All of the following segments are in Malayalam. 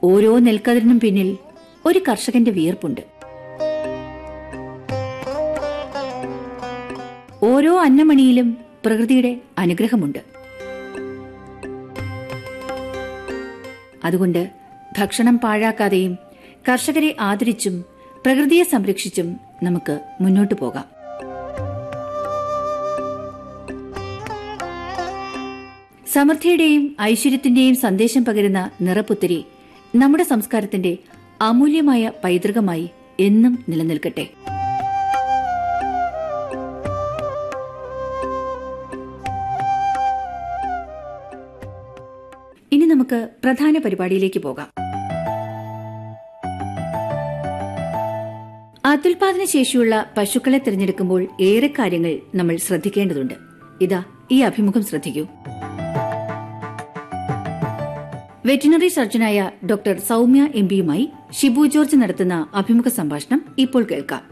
ഓരോ നെൽക്കതിരിനും പിന്നിൽ ഒരു കർഷകന്റെ വിയർപ്പുണ്ട് ഓരോ അന്നമണിയിലും പ്രകൃതിയുടെ അനുഗ്രഹമുണ്ട് അതുകൊണ്ട് ഭക്ഷണം പാഴാക്കാതെയും കർഷകരെ ആദരിച്ചും പ്രകൃതിയെ സംരക്ഷിച്ചും നമുക്ക് മുന്നോട്ടു പോകാം സമൃദ്ധിയുടെയും ഐശ്വര്യത്തിന്റെയും സന്ദേശം പകരുന്ന നിറപുത്തരി നമ്മുടെ സംസ്കാരത്തിന്റെ അമൂല്യമായ പൈതൃകമായി എന്നും നിലനിൽക്കട്ടെ ഇനി നമുക്ക് പ്രധാന പരിപാടിയിലേക്ക് പോകാം അത്യുൽപാദന ശേഷിയുള്ള പശുക്കളെ തിരഞ്ഞെടുക്കുമ്പോൾ ഏറെ കാര്യങ്ങൾ നമ്മൾ ശ്രദ്ധിക്കേണ്ടതുണ്ട് ഇതാ ഈ അഭിമുഖം ശ്രദ്ധിക്കൂ വെറ്റിനറി സർജനായ ഡോക്ടർ സൗമ്യ എം പിയുമായി ഷിബു ജോർജ് നടത്തുന്ന അഭിമുഖ സംഭാഷണം ഇപ്പോൾ കേൾക്കാം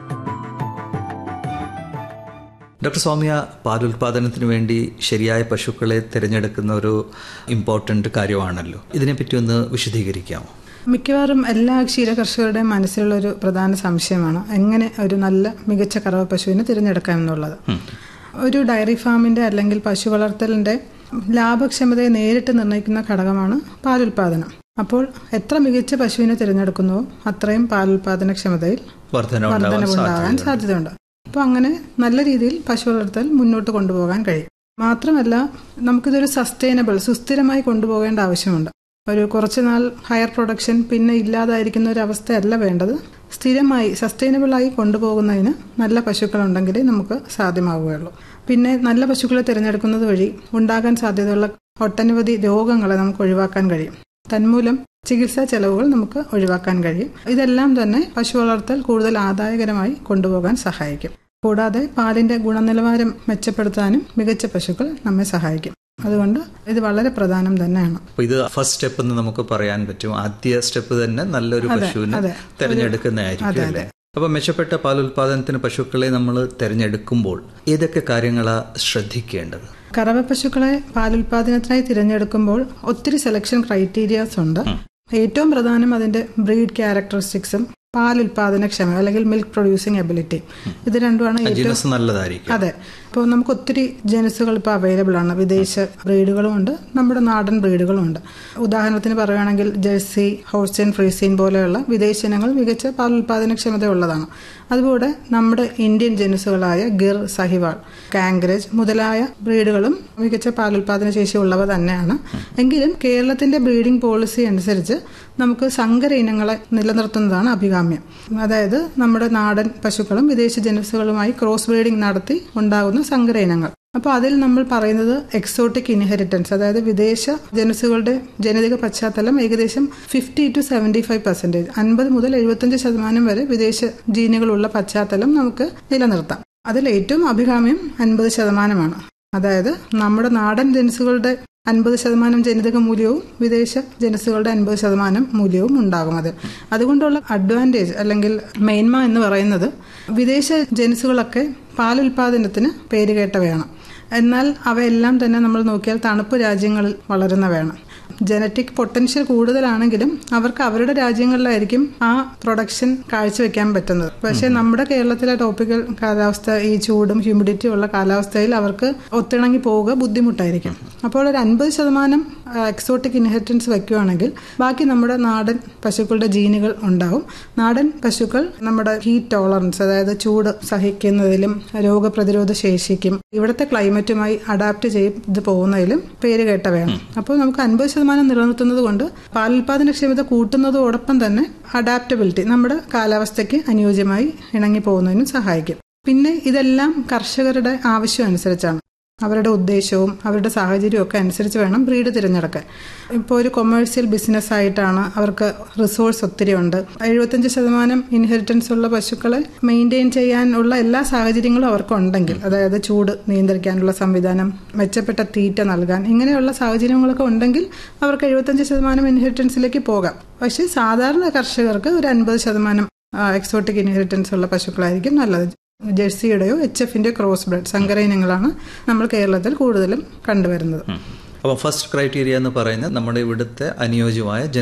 ഡോക്ടർ സൗമ്യ പാലുൽപാദനത്തിന് വേണ്ടി ശരിയായ പശുക്കളെ തിരഞ്ഞെടുക്കുന്ന ഒരു ഇമ്പോർട്ടൻ്റ് കാര്യമാണല്ലോ ഇതിനെപ്പറ്റി ഒന്ന് വിശദീകരിക്കാമോ മിക്കവാറും എല്ലാ ക്ഷീര കർഷകരുടെയും മനസ്സിലുള്ള ഒരു പ്രധാന സംശയമാണ് എങ്ങനെ ഒരു നല്ല മികച്ച കറവ പശുവിനെ തിരഞ്ഞെടുക്കാം എന്നുള്ളത് ഒരു ഡയറി ഫാമിന്റെ അല്ലെങ്കിൽ പശു വളർത്തലിന്റെ ലാഭക്ഷമതയെ നേരിട്ട് നിർണ്ണയിക്കുന്ന ഘടകമാണ് പാലുൽപാദനം അപ്പോൾ എത്ര മികച്ച പശുവിനെ തിരഞ്ഞെടുക്കുന്നുവോ അത്രയും പാലുൽപാദനക്ഷമതയിൽ വർധനവുണ്ടാകാൻ സാധ്യതയുണ്ട് അപ്പോൾ അങ്ങനെ നല്ല രീതിയിൽ പശു വളർത്തൽ മുന്നോട്ട് കൊണ്ടുപോകാൻ കഴിയും മാത്രമല്ല നമുക്കിതൊരു സസ്റ്റൈനബിൾ സുസ്ഥിരമായി കൊണ്ടുപോകേണ്ട ആവശ്യമുണ്ട് ഒരു കുറച്ച് നാൾ ഹയർ പ്രൊഡക്ഷൻ പിന്നെ ഇല്ലാതായിരിക്കുന്ന ഒരു അവസ്ഥയല്ല വേണ്ടത് സ്ഥിരമായി സസ്റ്റൈനബിളായി കൊണ്ടുപോകുന്നതിന് നല്ല പശുക്കളുണ്ടെങ്കിലേ നമുക്ക് സാധ്യമാവുകയുള്ളൂ പിന്നെ നല്ല പശുക്കളെ തിരഞ്ഞെടുക്കുന്നത് വഴി ഉണ്ടാകാൻ സാധ്യതയുള്ള ഒട്ടനവധി രോഗങ്ങളെ നമുക്ക് ഒഴിവാക്കാൻ കഴിയും തന്മൂലം ചികിത്സാ ചെലവുകൾ നമുക്ക് ഒഴിവാക്കാൻ കഴിയും ഇതെല്ലാം തന്നെ പശു വളർത്തൽ കൂടുതൽ ആദായകരമായി കൊണ്ടുപോകാൻ സഹായിക്കും കൂടാതെ പാലിന്റെ ഗുണനിലവാരം മെച്ചപ്പെടുത്താനും മികച്ച പശുക്കൾ നമ്മെ സഹായിക്കും അതുകൊണ്ട് ഇത് വളരെ പ്രധാനം തന്നെയാണ് അപ്പോൾ ഇത് ഫസ്റ്റ് സ്റ്റെപ്പ് എന്ന് നമുക്ക് പറയാൻ പറ്റും ആദ്യ സ്റ്റെപ്പ് തന്നെ നല്ലൊരു പശുവിനെ തിരഞ്ഞെടുക്കുന്നതായിരിക്കും അല്ലേ അപ്പൊ മെച്ചപ്പെട്ട പാലുൽപാദനത്തിന് പശുക്കളെ നമ്മൾ തിരഞ്ഞെടുക്കുമ്പോൾ ഏതൊക്കെ കാര്യങ്ങളാ ശ്രദ്ധിക്കേണ്ടത് കറവ പശുക്കളെ പാലുൽപാദനത്തിനായി തിരഞ്ഞെടുക്കുമ്പോൾ ഒത്തിരി സെലക്ഷൻ ക്രൈറ്റീരിയാസ് ഉണ്ട് ഏറ്റവും പ്രധാനം അതിന്റെ ബ്രീഡ് ക്യാരക്ടറിസ്റ്റിക്സും പാൽ ഉൽപാദനക്ഷമ അല്ലെങ്കിൽ മിൽക്ക് പ്രൊഡ്യൂസിങ് എബിലിറ്റി ഇത് രണ്ടുമാണ് ഏറ്റവും നല്ലതായിരിക്കും അതെ ഇപ്പോൾ നമുക്ക് ഒത്തിരി ജനസുകൾ ഇപ്പോൾ അവൈലബിൾ ആണ് വിദേശ ബ്രീഡുകളും ഉണ്ട് നമ്മുടെ നാടൻ ബ്രീഡുകളും ഉണ്ട് ഉദാഹരണത്തിന് പറയുകയാണെങ്കിൽ ജെർസി ഹോസ്റ്റൻ ഫ്രീസീൻ പോലെയുള്ള വിദേശ ഇനങ്ങൾ മികച്ച പാൽ ഉൽപാദനക്ഷമതയുള്ളതാണ് അതുപോലെ നമ്മുടെ ഇന്ത്യൻ ജനുസുകളായ ഗിർ സഹിവാൾ കാംഗ്രജ് മുതലായ ബ്രീഡുകളും മികച്ച പാലുൽപാദന ശേഷി ഉള്ളവ തന്നെയാണ് എങ്കിലും കേരളത്തിന്റെ ബ്രീഡിംഗ് പോളിസി അനുസരിച്ച് നമുക്ക് സങ്കര ഇനങ്ങളെ നിലനിർത്തുന്നതാണ് അഭികാമ്യം അതായത് നമ്മുടെ നാടൻ പശുക്കളും വിദേശ ജനുസുകളുമായി ക്രോസ് ബ്രീഡിംഗ് നടത്തി ഉണ്ടാകുന്ന സങ്കര ഇനങ്ങൾ അപ്പോൾ അതിൽ നമ്മൾ പറയുന്നത് എക്സോട്ടിക് ഇൻഹെറിറ്റൻസ് അതായത് വിദേശ ജനുസുകളുടെ ജനിതക പശ്ചാത്തലം ഏകദേശം fifty to seventy five percentage അൻപത് മുതൽ എഴുപത്തഞ്ച് ശതമാനം വരെ വിദേശ ജീനുകളുള്ള പശ്ചാത്തലം നമുക്ക് നിലനിർത്താം അതിൽ ഏറ്റവും അഭികാമ്യം അൻപത് ശതമാനമാണ് അതായത് നമ്മുടെ നാടൻ ജനുസുകളുടെ അൻപത് ശതമാനം ജനിതക മൂല്യവും വിദേശ ജനസുകളുടെ അൻപത് ശതമാനം മൂല്യവും ഉണ്ടാകും അതിൽ അതുകൊണ്ടുള്ള അഡ്വാൻറ്റേജ് അല്ലെങ്കിൽ മെയിൻമ എന്ന് പറയുന്നത് വിദേശ ജനുസുകളൊക്കെ പാലുൽപാദനത്തിന് പേരുകേട്ടവയാണ് എന്നാൽ അവയെല്ലാം തന്നെ നമ്മൾ നോക്കിയാൽ തണുപ്പ് രാജ്യങ്ങളിൽ വളരുന്നവയാണ് ജനറ്റിക് പൊട്ടൻഷ്യൽ കൂടുതലാണെങ്കിലും അവർക്ക് അവരുടെ രാജ്യങ്ങളിലായിരിക്കും ആ പ്രൊഡക്ഷൻ കാഴ്ചവെക്കാൻ പറ്റുന്നത് പക്ഷേ നമ്മുടെ കേരളത്തിലെ ടോപ്പിക്കൽ കാലാവസ്ഥ ഈ ചൂടും ഹ്യൂമിഡിറ്റി ഉള്ള കാലാവസ്ഥയിൽ അവർക്ക് ഒത്തിണങ്ങി പോവുക ബുദ്ധിമുട്ടായിരിക്കും അപ്പോൾ ഒരു അൻപത് ശതമാനം എക്സോട്ടിക് ഇൻഹെറിറ്റൻസ് വയ്ക്കുകയാണെങ്കിൽ ബാക്കി നമ്മുടെ നാടൻ പശുക്കളുടെ ജീനുകൾ ഉണ്ടാവും നാടൻ പശുക്കൾ നമ്മുടെ ഹീറ്റ് ടോളറൻസ് അതായത് ചൂട് സഹിക്കുന്നതിലും രോഗപ്രതിരോധ ശേഷിക്കും ഇവിടുത്തെ ക്ലൈമറ്റുമായി അഡാപ്റ്റ് ചെയ്ത് പോകുന്നതിലും പേര് കേട്ടവയാണ് അപ്പോൾ നമുക്ക് അൻപത് ശതമാനം നിലനിർത്തുന്നത് കൊണ്ട് പാലുൽപാദനക്ഷമത കൂട്ടുന്നതോടൊപ്പം തന്നെ അഡാപ്റ്റബിലിറ്റി നമ്മുടെ കാലാവസ്ഥയ്ക്ക് അനുയോജ്യമായി ഇണങ്ങി പോകുന്നതിനും സഹായിക്കും പിന്നെ ഇതെല്ലാം കർഷകരുടെ ആവശ്യം അനുസരിച്ചാണ് അവരുടെ ഉദ്ദേശവും അവരുടെ സാഹചര്യവും ഒക്കെ അനുസരിച്ച് വേണം ബ്രീഡ് തിരഞ്ഞെടുക്കാൻ ഇപ്പോൾ ഒരു കൊമേഴ്സ്യൽ ബിസിനസ് ആയിട്ടാണ് അവർക്ക് റിസോഴ്സ് ഒത്തിരി ഉണ്ട് എഴുപത്തഞ്ച് ശതമാനം ഇൻഹെറിറ്റൻസ് ഉള്ള പശുക്കളെ മെയിൻറ്റെയിൻ ചെയ്യാനുള്ള എല്ലാ സാഹചര്യങ്ങളും അവർക്കുണ്ടെങ്കിൽ അതായത് ചൂട് നിയന്ത്രിക്കാനുള്ള സംവിധാനം മെച്ചപ്പെട്ട തീറ്റ നൽകാൻ ഇങ്ങനെയുള്ള സാഹചര്യങ്ങളൊക്കെ ഉണ്ടെങ്കിൽ അവർക്ക് എഴുപത്തഞ്ച് ശതമാനം ഇൻഹെറിറ്റൻസിലേക്ക് പോകാം പക്ഷേ സാധാരണ കർഷകർക്ക് ഒരു അൻപത് ശതമാനം എക്സോട്ടിക് ഇൻഹെറിറ്റൻസ് ഉള്ള പശുക്കളായിരിക്കും നല്ലത് ജെഴ്സിയുടെയോ എച്ച് എഫിന്റെയോ ക്രോസ് ബ്രെഡ് സങ്കര ഇനങ്ങളാണ് നമ്മൾ കേരളത്തിൽ കൂടുതലും കണ്ടുവരുന്നത് അപ്പോൾ ഫസ്റ്റ് ക്രൈറ്റീരിയ എന്ന് പറയുന്നത് നമ്മുടെ ഇവിടുത്തെ അനുയോജ്യമായ